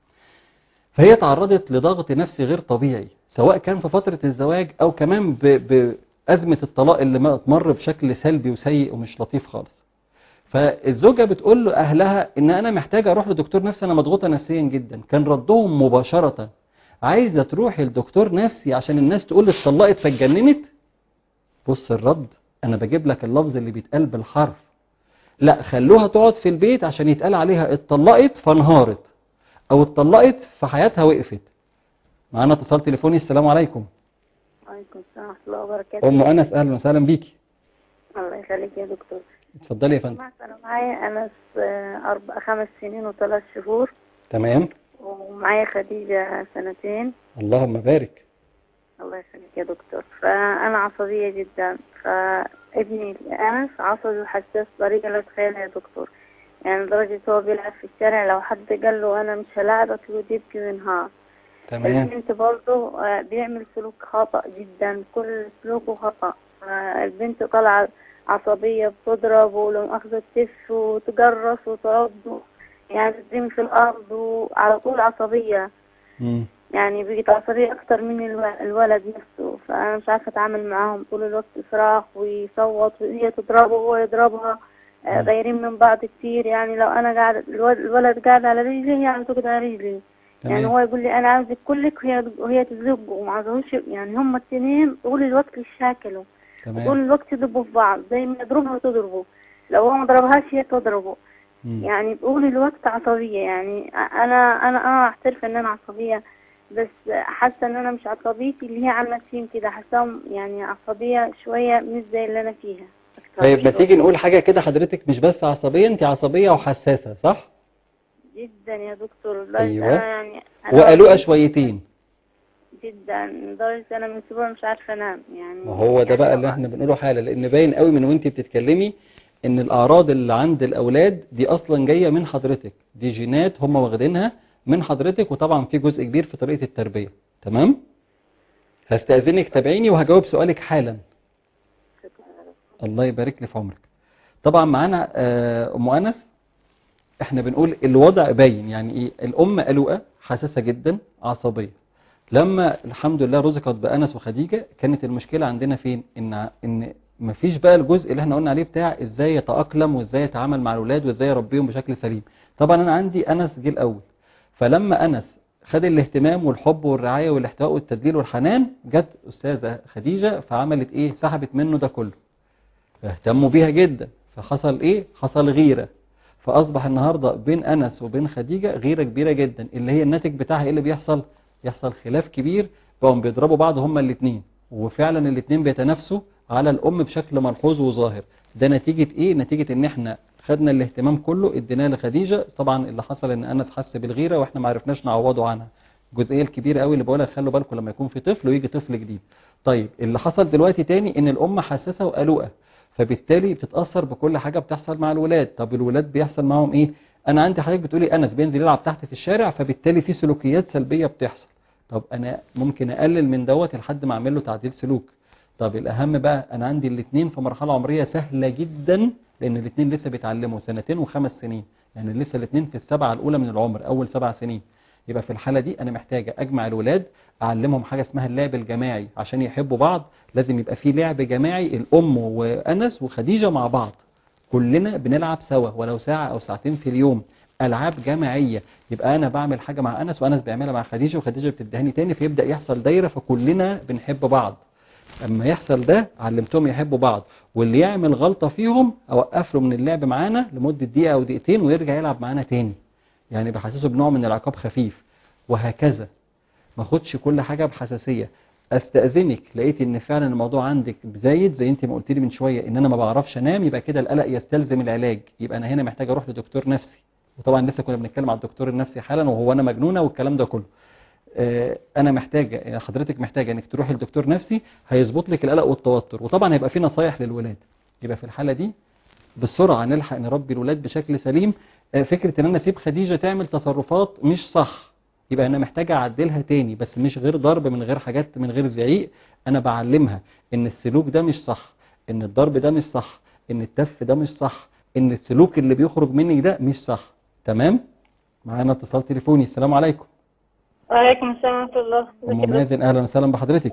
فهي تعرضت لضغط نفسي غير طبيعي سواء كان في فترة الزواج أو كمان ب- بأزمة الطلاق اللي ما تمر بشكل سلبي وسيء ومش لطيف خالص فالزوجة بتقول له أهلها إن أنا محتاجة أروح لدكتور نفسي أنا مضغوطة نفسيا جدا كان ردهم مباشرة عايزة تروحي لدكتور نفسي عشان الناس تقول لي اتطلقت فاتجننت بص الرد أنا بجيب لك اللفظ اللي بيتقال بالحرف لا خلوها تقعد في البيت عشان يتقال عليها اتطلقت فانهارت او اتطلقت فحياتها وقفت معانا اتصال تليفوني السلام عليكم وعليكم السلام ورحمة الله وبركاته ام انس اهلا وسهلا بيكي الله يخليك يا دكتور اتفضلي يا فندم سمعت أنا معايا أنس آه، أربع خمس سنين وثلاث شهور تمام ومعايا خديجة سنتين اللهم بارك الله يخليك يا دكتور فأنا عصبية جدا فابني أنس عصبي وحساس بطريقة لا تتخيلها يا دكتور يعني لدرجة هو بيلعب في الشارع لو حد قال له أنا مش هلاعبك يقعد يبكي وينهار تمام البنت برضه آه، بيعمل سلوك خطأ جدا كل سلوكه خطأ آه، البنت طالعة عصبية بتضرب ولو أخذت تف وتجرس وتعض يعني ترمي في الأرض وعلى طول عصبية مم. يعني بقت عصبية أكتر من الو- الولد نفسه فأنا مش عارفة أتعامل معاهم طول الوقت صراخ ويصوت وهي تضربه وهو يضربها آه، مم. غايرين من بعض كتير يعني لو أنا قاعد الولد الولد قاعد على رجلي هي عم تقعد على رجلي يعني تمام هو يقول لي انا عاوزك كلك وهي وهي تزقه وما عاوزهوش يعني هما التنين طول الوقت يشاكلوا طول تمام الوقت يضربوا في بعض زي ما يضربها وتضربه لو هو ما ضربهاش هي تضربه مم. يعني طول الوقت عصبية يعني انا انا اه اعترف ان انا عصبية بس حاسة ان انا مش عصبيتي اللي هي عامة فيهم كده حاساهم يعني عصبية شوية مش زي اللي انا فيها أكتر طيب ما شوية. تيجي نقول حاجة كده حضرتك مش بس عصبية انت عصبية وحساسة صح جدا يا دكتور لدرجة أيوة. أنا يعني أنا وقلوقة شويتين جدا لدرجة أنا من أسبوع مش عارفة أنام يعني ما هو ده يعني بقى اللي لو- احنا بنقوله حالا لان باين قوي من وانت بتتكلمي ان الاعراض اللي عند الاولاد دي اصلا جايه من حضرتك دي جينات هم واخدينها من حضرتك وطبعا في جزء كبير في طريقه التربيه تمام هستاذنك تابعيني وهجاوب سؤالك حالا الله يبارك لي في عمرك طبعا معانا آه، ام انس احنا بنقول الوضع باين يعني ايه الام قلقه حساسه جدا عصبيه لما الحمد لله رزقت بأنس وخديجة كانت المشكلة عندنا فين ان ان مفيش بقى الجزء اللي احنا قلنا عليه بتاع ازاي يتأقلم وازاي يتعامل مع الاولاد وازاي يربيهم بشكل سليم طبعا انا عندي انس جه الاول فلما انس خد الاهتمام والحب والرعاية والاحتواء والتدليل والحنان جت استاذة خديجة فعملت ايه سحبت منه ده كله فاهتموا بيها جدا فحصل ايه حصل غيرة فاصبح النهاردة بين انس وبين خديجة غيرة كبيرة جدا اللي هي الناتج بتاعها ايه اللي بيحصل يحصل خلاف كبير بقوا بيضربوا بعض هما الاثنين وفعلا الاثنين بيتنافسوا على الام بشكل ملحوظ وظاهر ده نتيجة ايه نتيجة ان احنا خدنا الاهتمام كله اديناه لخديجة طبعا اللي حصل ان انس حس بالغيرة واحنا ما عرفناش نعوضه عنها الجزئيه الكبيره قوي اللي بقولها خلوا بالكم لما يكون في طفل ويجي طفل جديد طيب اللي حصل دلوقتي تاني ان الام حساسه وقلقه فبالتالي بتتاثر بكل حاجه بتحصل مع الولاد طب الولاد بيحصل معاهم ايه انا عندي حضرتك بتقولي انس بينزل يلعب تحت في الشارع فبالتالي في سلوكيات سلبيه بتحصل طب انا ممكن اقلل من دوت لحد ما اعمل له تعديل سلوك طب الاهم بقى انا عندي الاثنين في مرحله عمريه سهله جدا لان الاثنين لسه بيتعلموا سنتين وخمس سنين يعني لسه الاثنين في السبعه الاولى من العمر اول سبع سنين يبقى في الحالة دي أنا محتاجة أجمع الولاد أعلمهم حاجة اسمها اللعب الجماعي عشان يحبوا بعض لازم يبقى في لعب جماعي الأم وأنس وخديجة مع بعض كلنا بنلعب سوا ولو ساعة او ساعتين في اليوم العاب جماعية يبقى انا بعمل حاجة مع انس وانس بيعملها مع خديجة وخديجة بتدهني تاني فيبدأ يحصل دايرة فكلنا بنحب بعض اما يحصل ده علمتهم يحبوا بعض واللي يعمل غلطة فيهم اوقف له من اللعب معانا لمدة دقيقة او دقيقتين ويرجع يلعب معانا تاني يعني بحسسه بنوع من العقاب خفيف وهكذا ما خدش كل حاجة بحساسية استأذنك لقيت ان فعلا الموضوع عندك زايد زي انت ما قلت لي من شوية ان انا ما بعرفش انام يبقى كده القلق يستلزم العلاج يبقى انا هنا محتاج اروح لدكتور نفسي وطبعا لسه كنا بنتكلم على الدكتور النفسي حالا وهو انا مجنونة والكلام ده كله آه، انا محتاجة حضرتك محتاجة انك تروحي لدكتور نفسي هيظبط لك القلق والتوتر وطبعا هيبقى في نصايح للولاد يبقى في الحالة دي بسرعة نلحق نربي الولاد بشكل سليم آه، فكرة ان انا اسيب خديجة تعمل تصرفات مش صح يبقى انا محتاج اعدلها تاني بس مش غير ضرب من غير حاجات من غير زعيق انا بعلمها ان السلوك ده مش صح ان الضرب ده مش صح ان التف ده مش صح ان السلوك اللي بيخرج منك ده مش صح تمام معانا اتصال تليفوني السلام عليكم وعليكم السلام ورحمة الله ام مازن اهلا وسهلا بحضرتك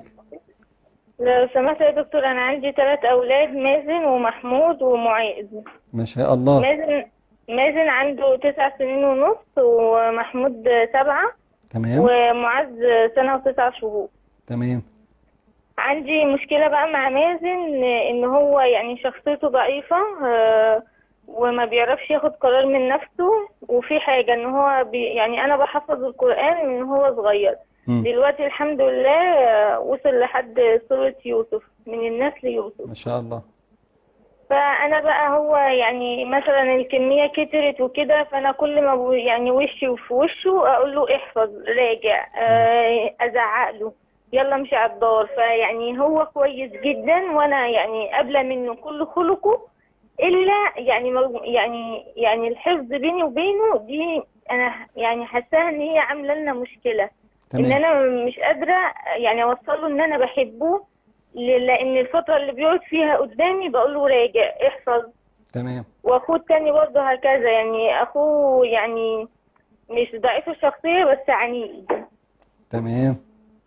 لو سمحت يا دكتور أنا عندي ثلاث أولاد مازن ومحمود ومعاذ ما شاء الله مازن مازن عنده تسع سنين ونص ومحمود سبعة تمام ومعاذ سنة وتسع شهور تمام عندي مشكلة بقى مع مازن إن هو يعني شخصيته ضعيفة آه، وما بيعرفش ياخد قرار من نفسه وفي حاجة إن هو بي يعني أنا بحفظ القرآن من هو صغير مم. دلوقتي الحمد لله آه، وصل لحد سورة يوسف من الناس ليوسف ما شاء الله فانا بقى هو يعني مثلا الكميه كترت وكده فانا كل ما بو- يعني وشي في وشه اقول له احفظ راجع آه، ازعق له يلا امشي على الدار فيعني هو كويس جدا وانا يعني قابله منه كل خلقه الا يعني مو- يعني يعني الحفظ بيني وبينه دي انا يعني حاساها ان هي عامله لنا مشكله ان تمام انا مش قادره يعني اوصله ان انا بحبه ل- لان الفتره اللي بيقعد فيها قدامي بقول له راجع احفظ تمام واخوه التاني برضه هكذا يعني اخوه يعني مش ضعيف الشخصيه بس عنيد تمام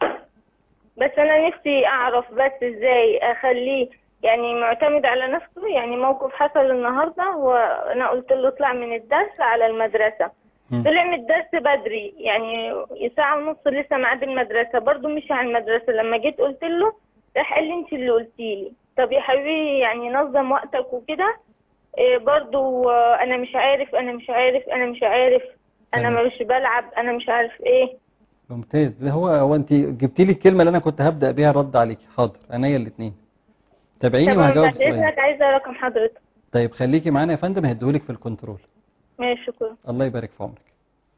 بس انا نفسي اعرف بس ازاي اخليه يعني معتمد على نفسه يعني موقف حصل النهارده وانا قلت له اطلع من الدرس على المدرسه مم. طلع من الدرس بدري يعني ساعة ونص لسه ميعاد المدرسة برضو مشي على المدرسة لما جيت قلت له راح قال لي انت اللي قلتي لي طب يا حبيبي يعني نظم وقتك وكده إيه برضو آه، انا مش عارف انا مش عارف انا مش عارف انا تمام. مش بلعب انا مش عارف ايه ممتاز ده هو هو انت جبتي لي الكلمه اللي انا كنت هبدا بيها الرد عليك حاضر عينيا الاثنين تابعيني طبعا وهجاوب بعد سؤال اذنك عايزة رقم حضرتك طيب خليكي معانا يا فندم هديهولك في الكنترول ماشي شكرا الله يبارك في عمرك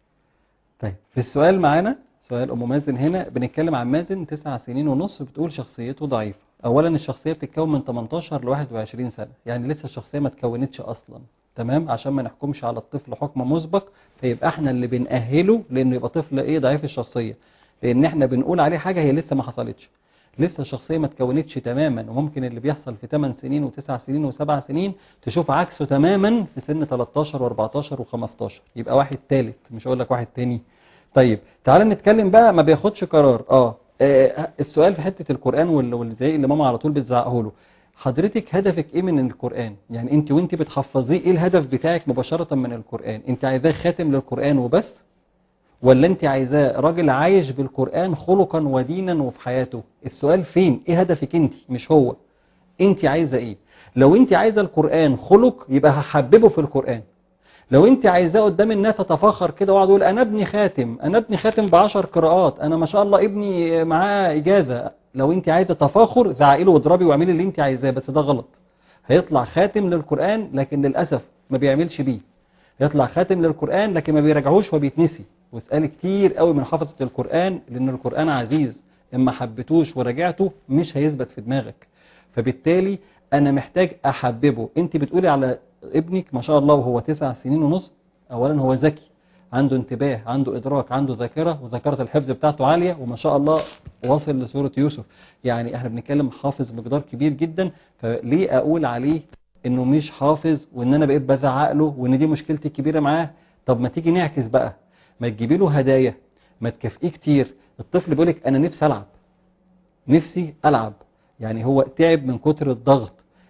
طيب في السؤال معانا سؤال ام مازن هنا بنتكلم عن مازن تسع سنين ونص بتقول شخصيته ضعيفه اولا الشخصيه بتتكون من 18 ل 21 سنه يعني لسه الشخصيه ما اتكونتش اصلا تمام عشان ما نحكمش على الطفل حكم مسبق فيبقى احنا اللي بنأهله لانه يبقى طفل ايه ضعيف الشخصيه لان احنا بنقول عليه حاجه هي لسه ما حصلتش لسه الشخصيه ما اتكونتش تماما وممكن اللي بيحصل في 8 سنين و9 سنين و7 سنين تشوف عكسه تماما في سن 13 و14 و15 يبقى واحد ثالث مش هقول لك واحد تاني طيب تعال نتكلم بقى ما بياخدش قرار اه آه، السؤال في حته القران وال- والزعيق اللي ماما على طول بتزعقه له حضرتك هدفك ايه من القران يعني انت وانت بتحفظيه ايه الهدف بتاعك مباشره من القران انت عايزاه خاتم للقران وبس ولا انت عايزاه راجل عايش بالقرآن خلقا ودينا وفي حياته السؤال فين ايه هدفك انت مش هو انت عايزة ايه لو انت عايزة القرآن خلق يبقى هحببه في القرآن لو انت عايزاه قدام الناس اتفاخر كده واقعد اقول انا ابني خاتم انا ابني خاتم بعشر قراءات انا ما شاء الله ابني معاه اجازة لو انت عايزة تفاخر زعقي له واضربي واعملي اللي انت عايزاه بس ده غلط هيطلع خاتم للقرآن لكن للأسف ما بيعملش بيه يطلع خاتم للقرآن لكن ما بيراجعوش وبيتنسي واسألي كتير قوي من حفظة القرآن لأن القرآن عزيز إما حبيتوش وراجعته مش هيثبت في دماغك فبالتالي أنا محتاج أحببه أنت بتقولي على ابنك ما شاء الله وهو تسع سنين ونص أولا هو ذكي عنده انتباه عنده إدراك عنده ذاكرة وذاكرة الحفظ بتاعته عالية وما شاء الله واصل لسورة يوسف يعني احنا بنتكلم حافظ مقدار كبير جدا فليه أقول عليه انه مش حافظ وان انا بقيت بزعق له وان دي مشكلتي الكبيره معاه طب ما تيجي نعكس بقى ما تجيبي له هدايا ما تكافئيه كتير الطفل بيقول لك انا نفسي العب نفسي العب يعني هو تعب من كتر الضغط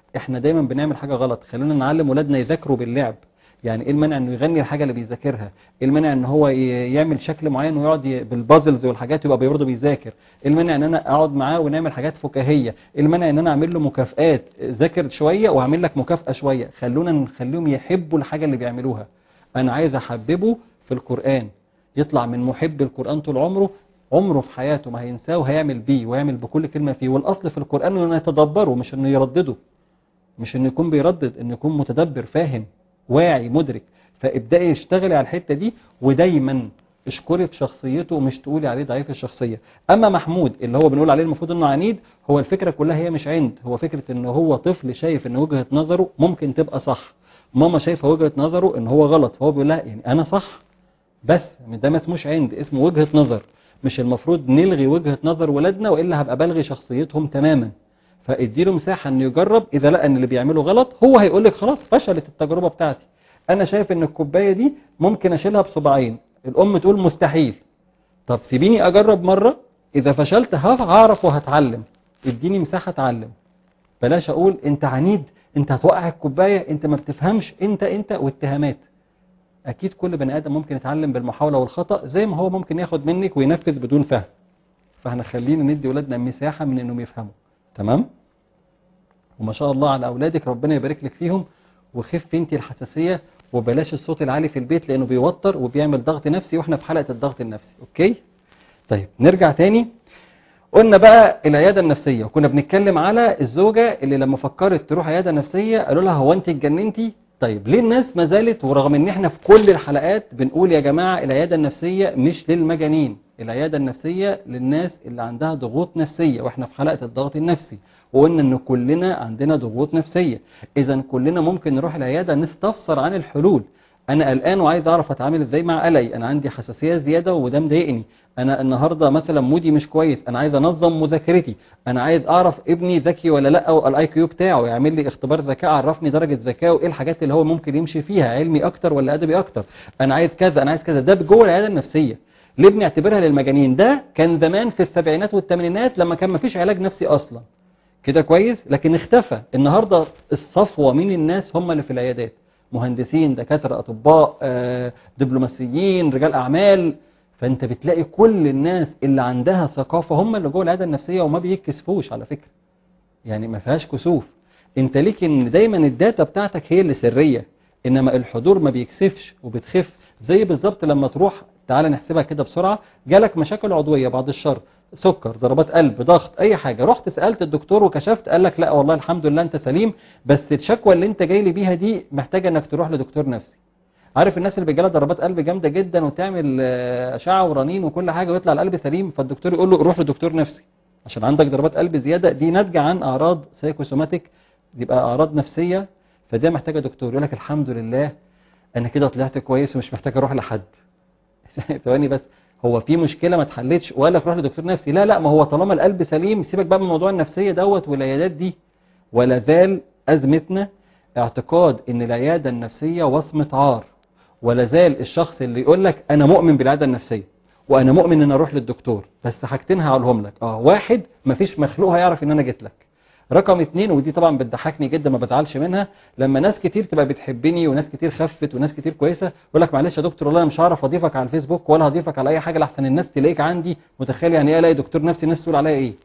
احنا دايما بنعمل حاجة غلط خلونا نعلم ولادنا يذاكروا باللعب يعني ايه المانع انه يغني الحاجة اللي بيذاكرها ايه المانع ان هو ي- يعمل شكل معين ويقعد ي- بالبازلز والحاجات يبقى برضه بيذاكر ايه المانع ان انا اقعد معاه ونعمل حاجات فكاهية ايه المانع ان انا اعمل له مكافآت ذاكر شوية واعمل لك مكافأة شوية خلونا نخليهم يحبوا الحاجة اللي بيعملوها انا عايز احببه في القرآن يطلع من محب القرآن طول عمره عمره في حياته ما هينساه وهيعمل بيه ويعمل بكل كلمة فيه والأصل في القرآن انه يتدبره مش انه يردده مش انه يكون بيردد انه يكون متدبر فاهم واعي مدرك فابدأي اشتغلي على الحتة دي ودايما اشكري في شخصيته ومش تقولي عليه ضعيف الشخصية اما محمود اللي هو بنقول عليه المفروض انه عنيد هو الفكرة كلها هي مش عند هو فكرة ان هو طفل شايف ان وجهة نظره ممكن تبقى صح ماما شايفة وجهة نظره ان هو غلط فهو بيقول لها يعني انا صح بس ده ما اسموش عند اسمه وجهة نظر مش المفروض نلغي وجهة نظر ولادنا وإلا هبقى بلغي شخصيتهم تماما فاديله مساحة انه يجرب اذا لقى ان اللي بيعمله غلط هو هيقول لك خلاص فشلت التجربة بتاعتي انا شايف ان الكوباية دي ممكن اشيلها بصباعين الام تقول مستحيل طب سيبيني اجرب مرة اذا فشلت هف- هعرف وهتعلم اديني مساحة اتعلم بلاش اقول انت عنيد انت هتوقع الكوباية انت ما بتفهمش انت انت واتهامات اكيد كل بني ادم ممكن يتعلم بالمحاولة والخطأ زي ما هو ممكن ياخد منك وينفذ بدون فهم فاحنا خلينا ندي ولادنا مساحة من انهم يفهموا تمام وما شاء الله على اولادك ربنا يبارك لك فيهم وخف انت الحساسية وبلاش الصوت العالي في البيت لانه بيوتر وبيعمل ضغط نفسي واحنا في حلقة الضغط النفسي اوكي طيب نرجع تاني قلنا بقى العيادة النفسية وكنا بنتكلم على الزوجة اللي لما فكرت تروح عيادة نفسية قالوا لها هو انت اتجننتي طيب ليه الناس ما زالت ورغم ان احنا في كل الحلقات بنقول يا جماعة العيادة النفسية مش للمجانين العيادة النفسية للناس اللي عندها ضغوط نفسية واحنا في حلقة الضغط النفسي وقلنا ان كلنا عندنا ضغوط نفسية اذا كلنا ممكن نروح العيادة نستفسر عن الحلول انا قلقان وعايز اعرف اتعامل ازاي مع قلقي انا عندي حساسيه زياده وده مضايقني انا النهارده مثلا مودي مش كويس انا عايز انظم مذاكرتي انا عايز اعرف ابني ذكي ولا لا والاي كيو بتاعه يعمل لي اختبار ذكاء عرفني درجه ذكائه وايه الحاجات اللي هو ممكن يمشي فيها علمي اكتر ولا ادبي اكتر انا عايز كذا انا عايز كذا ده جوه العياده النفسيه ليه بنعتبرها للمجانين ده كان زمان في السبعينات والثمانينات لما كان مفيش علاج نفسي اصلا كده كويس لكن اختفى النهاردة الصفوة من الناس هم اللي في العيادات مهندسين دكاترة أطباء آه، دبلوماسيين رجال أعمال فأنت بتلاقي كل الناس اللي عندها ثقافة هم اللي جوه العيادة النفسية وما بيتكسفوش على فكرة يعني ما فيهاش كسوف انت ليك ان دايما الداتا بتاعتك هي اللي سرية انما الحضور ما بيكسفش وبتخف زي بالظبط لما تروح تعالى نحسبها كده بسرعة جالك مشاكل عضوية بعد الشر سكر ضربات قلب ضغط اي حاجة رحت سألت الدكتور وكشفت قال لك لا والله الحمد لله انت سليم بس الشكوى اللي انت جاي لي بيها دي محتاجة انك تروح لدكتور نفسي عارف الناس اللي بيجي لها ضربات قلب جامده جدا وتعمل آه، اشعه ورنين وكل حاجه ويطلع القلب سليم فالدكتور يقول له روح لدكتور نفسي عشان عندك ضربات قلب زياده دي ناتجه عن اعراض سايكوسوماتيك يبقى اعراض نفسيه فده محتاجه دكتور يقول لك الحمد لله انا كده طلعت كويس ومش محتاج اروح لحد ثواني بس هو في مشكله ما اتحلتش ولا تروح لدكتور نفسي لا لا ما هو طالما القلب سليم سيبك بقى من موضوع النفسيه دوت والعيادات دي ولا زال ازمتنا اعتقاد ان العياده النفسيه وصمه عار ولا زال الشخص اللي يقول لك انا مؤمن بالعاده النفسيه وانا مؤمن ان اروح للدكتور بس حاجتين هقولهم لك اه واحد مفيش مخلوق هيعرف ان انا جيت لك رقم اتنين ودي طبعا بتضحكني جدا ما بزعلش منها لما ناس كتير تبقى بتحبني وناس كتير خفت وناس كتير كويسه يقول لك معلش يا دكتور والله انا مش هعرف اضيفك على الفيسبوك ولا هضيفك على اي حاجه لحسن الناس تلاقيك عندي متخيل يعني ايه الاقي دكتور نفسي الناس تقول عليا ايه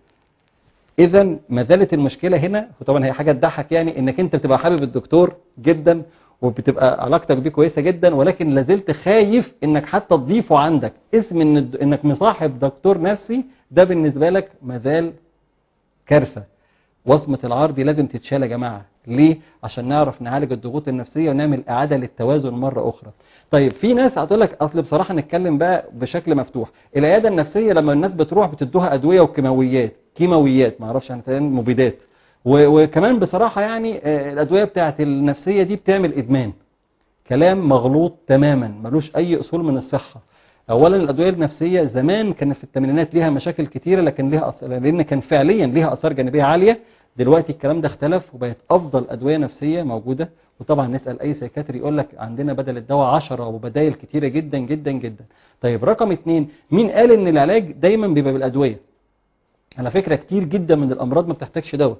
اذا ما زالت المشكله هنا وطبعا هي حاجه تضحك يعني انك انت بتبقى حابب الدكتور جدا وبتبقى علاقتك بيه كويسه جدا ولكن لازلت خايف انك حتى تضيفه عندك اسم إن الد- انك مصاحب دكتور نفسي ده بالنسبه لك مازال كارثه وصمه العار دي لازم تتشال يا جماعه ليه عشان نعرف نعالج الضغوط النفسيه ونعمل اعاده للتوازن مره اخرى طيب في ناس هتقول لك اصل بصراحه نتكلم بقى بشكل مفتوح العياده النفسيه لما الناس بتروح بتدوها ادويه وكيماويات كيماويات ما اعرفش يعني مبيدات و- وكمان بصراحه يعني آه، الادويه بتاعت النفسيه دي بتعمل ادمان كلام مغلوط تماما ملوش اي اصول من الصحه اولا الادويه النفسيه زمان كان في الثمانينات ليها مشاكل كتيره لكن ليها أص... لان كان فعليا ليها اثار جانبيه عاليه دلوقتي الكلام ده اختلف وبقت افضل ادويه نفسيه موجوده وطبعا نسال اي سيكاتري يقول لك عندنا بدل الدواء 10 وبدايل كتيره جدا جدا جدا طيب رقم اتنين مين قال ان العلاج دايما بيبقى بالادويه على فكره كتير جدا من الامراض ما بتحتاجش دواء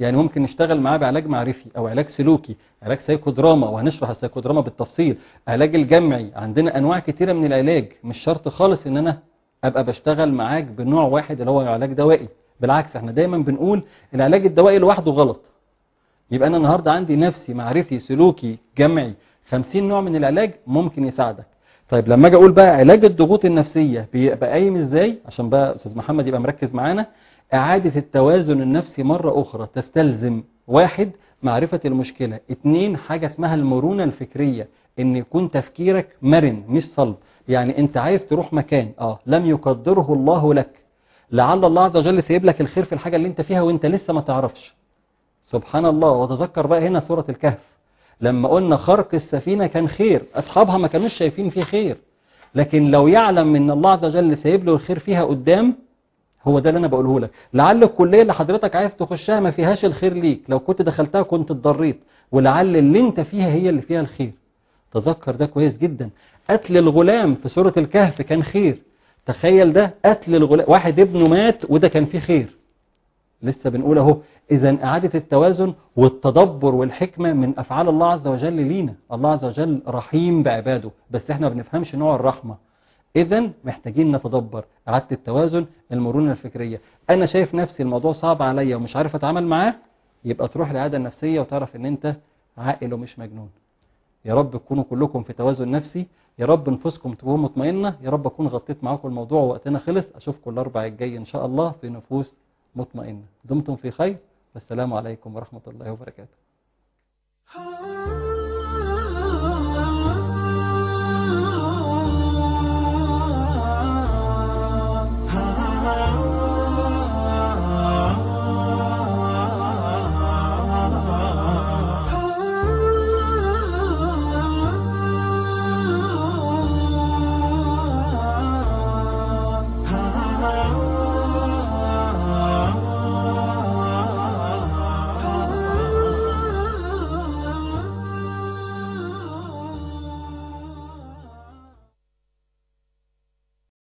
يعني ممكن نشتغل معاه بعلاج معرفي او علاج سلوكي علاج سيكودراما وهنشرح السيكودراما بالتفصيل علاج الجمعي عندنا انواع كتيره من العلاج مش شرط خالص ان انا ابقى بشتغل معاك بنوع واحد اللي هو علاج دوائي بالعكس احنا دايما بنقول العلاج الدوائي لوحده غلط يبقى انا النهارده عندي نفسي معرفي سلوكي جمعي 50 نوع من العلاج ممكن يساعدك طيب لما اجي اقول بقى علاج الضغوط النفسيه بيبقى قايم ازاي عشان بقى استاذ محمد يبقى مركز معانا اعاده التوازن النفسي مره اخرى تستلزم واحد معرفه المشكله اتنين حاجه اسمها المرونه الفكريه ان يكون تفكيرك مرن مش صلب يعني انت عايز تروح مكان اه لم يقدره الله لك لعل الله عز وجل سيب لك الخير في الحاجه اللي انت فيها وانت لسه ما تعرفش سبحان الله وتذكر بقى هنا سورة الكهف لما قلنا خرق السفينة كان خير أصحابها ما كانوش شايفين فيه خير لكن لو يعلم ان الله عز وجل سايب له الخير فيها قدام هو ده اللي انا بقوله لك لعل الكلية اللي حضرتك عايز تخشها ما فيهاش الخير ليك لو كنت دخلتها كنت اتضريت ولعل اللي انت فيها هي اللي فيها الخير تذكر ده كويس جدا قتل الغلام في سورة الكهف كان خير تخيل ده قتل الغلام واحد ابنه مات وده كان فيه خير لسه بنقول اهو اذا اعاده التوازن والتدبر والحكمه من افعال الله عز وجل لينا الله عز وجل رحيم بعباده بس احنا ما بنفهمش نوع الرحمه اذا محتاجين نتدبر اعاده التوازن المرونه الفكريه انا شايف نفسي الموضوع صعب عليا ومش عارف اتعامل معاه يبقى تروح العياده النفسيه وتعرف ان انت عاقل ومش مجنون يا رب تكونوا كلكم في توازن نفسي يا رب نفوسكم تكون مطمئنه يا رب اكون غطيت معاكم الموضوع ووقتنا خلص اشوفكم الاربع الجاي ان شاء الله في نفوس مطمئنة دمتم في خير والسلام عليكم ورحمة الله وبركاته